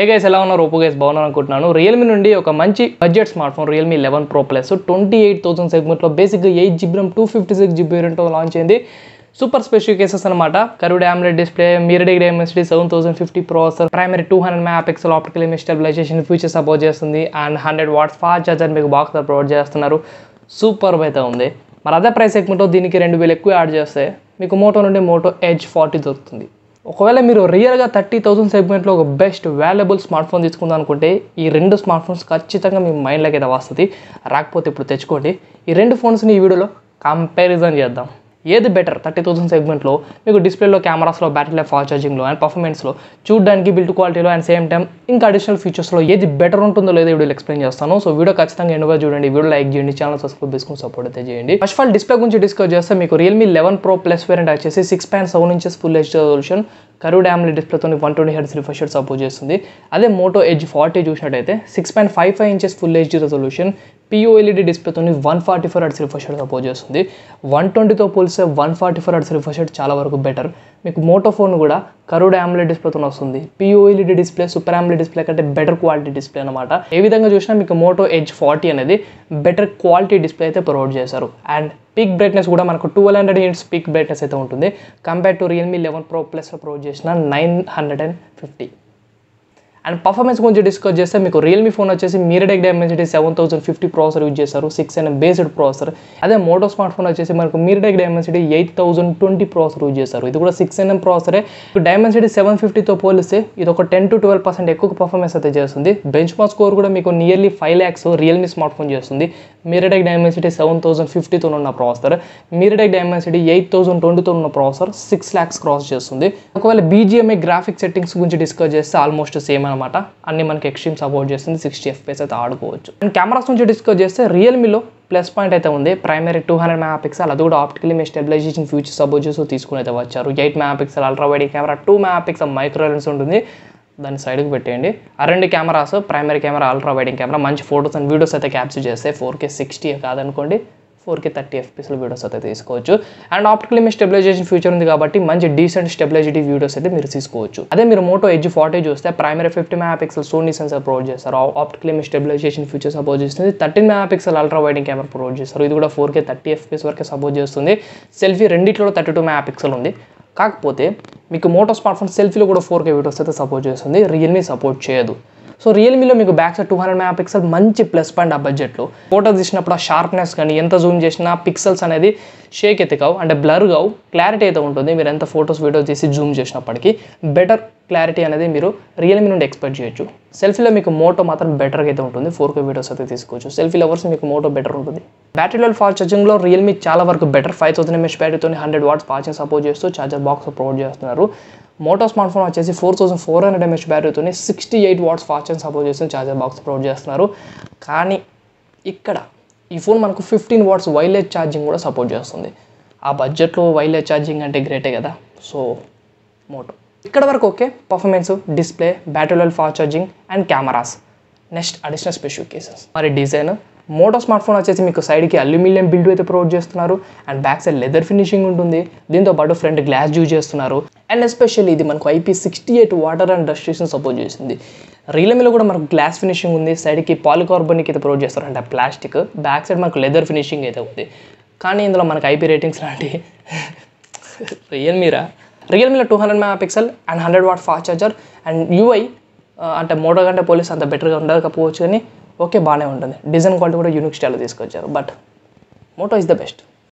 hey guys ఎలా ఉన్నారు Oppo guys బాగున్నారు అనుకుంటున్నాను రియల్మీ నుండి ఒక మంచి budget smart phone Realme eleven pro plus twenty eight thousand సెగ్మెంట్లో బేసిక్గా eight GB RAM two fifty six GB వేరియంట్తో లాంచ్ అయింది సూపర్ స్పెసిఫికేషన్స్ అనమాట కరుడ్ ఆమ్లెట్ డిస్ప్లే మీరడి Dimensity seven thousand fifty processor primary two hundred mega pixel optical image stabilisation feature support చేస్తుంది and hundred watts fast charger మీకు box provide చేస్తున్నారు super అయితే ఉంది మరి అదే ప్రైస్ సెగ్మెంట్లో దీనికి రెండు వేలు ఎక్కువ యాడ్ చేస్తే మీకు మోటో నుండి మోటో ఎడ్జ్ ఫార్టీ దొరుకుతుంది ఒకవేళ మీరు రియల్గా థర్టీ థౌసండ్ సెగ్మెంట్లో ఒక బెస్ట్ వాల్యుబుల్ స్మార్ట్ ఫోన్ తీసుకుందాం అనుకుంటే ఈ రెండు స్మార్ట్ ఫోన్స్ ఖచ్చితంగా మీ మైండ్లోకి అయితే వస్తుంది రాకపోతే ఇప్పుడు తెచ్చుకోండి ఈ రెండు ఫోన్స్ని ఈ వీడియోలో కంపారిజన్ చేద్దాం ఏది బెటర్ థర్టీ థౌసండ్ సెగ్మెంట్లో మీకు డిస్ప్లేలో కెమెరాస్లో బ్యాటరీ లైఫ్ ఫాస్ట్ ఛార్జింగ్లో అండ్ పర్ఫార్మెన్స్లో చూడడానికి బిల్డ్ క్వాలిటీలో అండ్ సేమ్ టైం ఇంకా అడిషనల్ ఫీచర్స్లో ఏది బెటర్ ఉంటుందో లేదో వీడియోలో ఎక్స్ప్లెయిన్ చేస్తాను సో వీడియో ఖచ్చితంగా ఎండుగా చూడండి వీడియో లైక్ చేయండి ఛానల్ సబ్స్క్రైబ్ చేసుకుని సపోర్ట్ అయితే చేయండి ఫస్ట్ ఆఫ్ ఆల్ డిస్ప్లే గురించి డిస్కస్ చేస్తే మీకు Realme eleven pro plus variant వచ్చేసి six point seven inches full H resolution curved AMOLED డిస్ప్లేతో one twenty hertz refresh support చేస్తుంది అదే మోటో ఎడ్జ్ ఫార్టీ చూసినట్టయితే six point five five inches full H resolution POLED డిస్ప్లేతో one forty four hertz refresh support చేస్తుంది one ట్వంటీతో పోలిస్తే one forty four hertz refresh చాలా వరకు బెటర్ మీకు మోటో ఫోన్ కూడా కరుడ్ ఆమ్లెట్ డిస్ప్లేతో వస్తుంది POLED display super AMOLED display కంటే బెటర్ క్వాలిటీ డిస్ప్లే అనమాట ఏ విధంగా చూసినా మీకు మోటో ఎడ్జ్ ఫార్టీ అనేది బెటర్ క్వాలిటీ డిస్ప్లే అయితే ప్రొవైడ్ చేశారు అండ్ పీక్ బ్రైట్నెస్ కూడా మనకు twelve hundred units peak brightness అయితే ఉంటుంది compare to Realme eleven pro ప్లస్లో ప్రొవైడ్ చేసిన nine hundred and fifty and performance గురించి డిస్కస్ చేస్తే మీకు రియల్మీ ఫోన్ వచ్చేసి MediaTek Dimensity seven thousand fifty processor use చేస్తారు సిక్స్ అండ్ బేస్డ్ ప్రాసెసర్ అదే మోటో స్మార్ట్ ఫోన్ వచ్చేసి మనకు MediaTek Dimensity eight thousand twenty processor use చేస్తారు ఇది కూడా సిక్స్ ఎన్ఎం ప్రాసెసరే డైమెన్సిటీ సెవెన్ ఫిఫ్టీతో పోలిస్తే ఇది ఒక టెన్ టు ట్వెల్వ్ పర్సెంట్ ఎక్కువ పర్ఫార్మెన్స్ అయితే చేస్తుంది బెంచ్ మార్క్ స్కోర్ కూడా మీకు nearly five lakhs Realme smart phone చేస్తుంది మీరడెక్ డైమెన్సిటీ సెవెన్ థౌసండ్ ఫిఫ్టీతో ఉన్న processor MediaTek Dimensity eight thousand ట్వంటీతో ఉన్న ప్రాసెసర్ సిక్స్ ల్యాక్స్ క్రాస్ చేస్తుంది ఒకవేళ బీజిఎంఐ గ్రాఫిక్ సెట్టింగ్స్ గురించి డిస్కస్ చేస్తే ఆల్మోస్ట్ సేమ్ అనమాట అన్ని మనకి ఎక్స్ట్రీమ్ సపోర్ట్ చేస్తుంది సిక్స్టీ ఎఫ్పిఎస్ అయితే ఆడుకోవచ్చు అండ్ కెమెరాస్ నుంచి డిస్కస్ చేస్తే రియల్మీలో ప్లస్ పాయింట్ అయితే ఉంది primary two hundred mega pixel అది కూడా optical image stabilisation feature support చేస్తూ తీసుకుని అయితే వచ్చారు eight mega pixel ultra wide camera two mega pixel micro lens ఉంటుంది దాన్ని సైడ్కి పెట్టేయండి ఆ రెండు కెమెరాస్ ప్రైమరీ కెమెరా అల్ట్రా వైడింగ్ కెమెరా మంచి ఫోటోస్ అండ్ వీడియోస్ అయితే క్యాప్చర్ చేస్తే ఫోర్ కే సిక్స్టీ కాదనుకోండి ఫోర్ కే థర్టీ ఎఫ్పీస్లో వీడియోస్ అయితే తీసుకోవచ్చు and optical image stabilisation feature ఉంది కాబట్టి మంచి డీసెంట్ స్టెబిలైజిటీ వీడియోస్ అయితే మీరు తీసుకోవచ్చు అదే మీరు మోటో ఎడ్జ్ ఫార్టీ చూస్తే primary fifty mega pixel Sony sensor provide చేస్తారు optical image stabilisation feature support చేస్తుంది థర్టీన్ మెగా పిక్సెల్ అల్ట్రా వైడింగ్ కెమెరా ప్రొవైడ్ చేస్తారు ఇది కూడా ఫోర్ కే థర్టీ ఎఫ్పీస్ వరకు సపోర్ట్ చేస్తుంది సెల్ఫీ రెండిట్లో థర్టీ టూ మెగా పిక్సెల్ ఉంది కాకపోతే మీకు మోటో స్మార్ట్ ఫోన్ సెల్ఫీలో కూడా ఫోర్ కే వీడియోస్ అయితే సపోర్ట్ చేస్తుంది రియల్మీ సపోర్ట్ చేయదు సో రియల్మీలో మీకు back side two hundred mega pixel మంచి ప్లస్ పాయింట్ ఆ బడ్జెట్లో ఫోటో తీసినప్పుడు ఆ షార్ప్నెస్ కానీ ఎంత జూమ్ చేసినా పిక్సెల్స్ అనేది షేక్ అయితే కావు అంటే బ్లర్ కావు క్లారిటీ అయితే ఉంటుంది మీరు ఎంత ఫొటోస్ వీడియో తీసి జూమ్ చేసినప్పటికీ బెటర్ క్లారిటీ అనేది మీరు రియల్మీ నుండి ఎక్స్పెక్ట్ చేయొచ్చు సెల్ఫీలో మీకు మోటో మాత్రం బెటర్గా అయితే ఉంటుంది ఫోర్ కే వీడియోస్ అయితే తీసుకోవచ్చు సెల్ఫీ లవర్స్ మీకు మోటో బెటర్ ఉంటుంది బ్యాటరీ లెవెల్ ఫాస్ట్ ఛార్జింగ్లో రియల్మీ చాలా వరకు బెటర్ ఫైవ్ థౌసండ్ ఎంఎస్ బ్యాటరీతో హండ్రెడ్ వాట్స్ ఫాస్టింగ్ సపోర్ట్ చేస్తూ ఛార్జర్ బాక్స్ ప్రొవైడ్ చేస్తున్నారు మోటో స్మార్ట్ ఫోన్ వచ్చేసి four thousand four hundred MS బ్యాటరీతో sixty eight watts fast charge support చేస్తుంది ఛార్జర్ బాక్స్ ప్రొవైడ్ చేస్తున్నారు కానీ ఇక్కడ ఈ ఫోన్ మనకు ఫిఫ్టీన్ వాట్స్ వైర్లెస్ ఛార్జింగ్ కూడా సపోర్ట్ చేస్తుంది ఆ బడ్జెట్లో వైర్లెస్ ఛార్జింగ్ అంటే గ్రేటే కదా సో మోటో ఇక్కడ వరకు okay performance display battery level fast charging and cameras next additional specifications మరి డిజైన్ మోటో స్మార్ట్ ఫోన్ వచ్చేసి మీకు సైడ్కి అల్యూమినియం బిల్డ్ అయితే ప్రొవైడ్ చేస్తున్నారు and back side leather finishing ఉంటుంది దీంతో పాటు ఫ్రంట్ గ్లాస్ యూజ్ చేస్తున్నారు అండ్ ఎస్పెషల్లీ ఇది మనకు IP sixty eight water and డస్టేషన్ సపోర్ట్ చేస్తుంది రియల్మీలో కూడా మనకు గ్లాస్ ఫినిషింగ్ ఉంది సైడ్కి పాలికార్బనిక్ అయితే ప్రొవైడ్ చేస్తారు అంటే ప్లాస్టిక్ బ్యాక్ సైడ్ మనకు లెదర్ ఫినిషింగ్ అయితే ఉంది కానీ ఇందులో మనకు ఐపీ రేటింగ్స్ లాంటి రియల్మీరా రియల్మీలో two hundred mega pixel and hundred watt fast charger and UI అంటే మోటో కంటే పోలీస్ అంత బెటర్గా ఉండకపోవచ్చు కానీ ఓకే బాగానే ఉంటుంది డిజైన్ క్వాలిటీ కూడా యూనిక్ స్టైల్లో తీసుకొచ్చారు but Moto is the best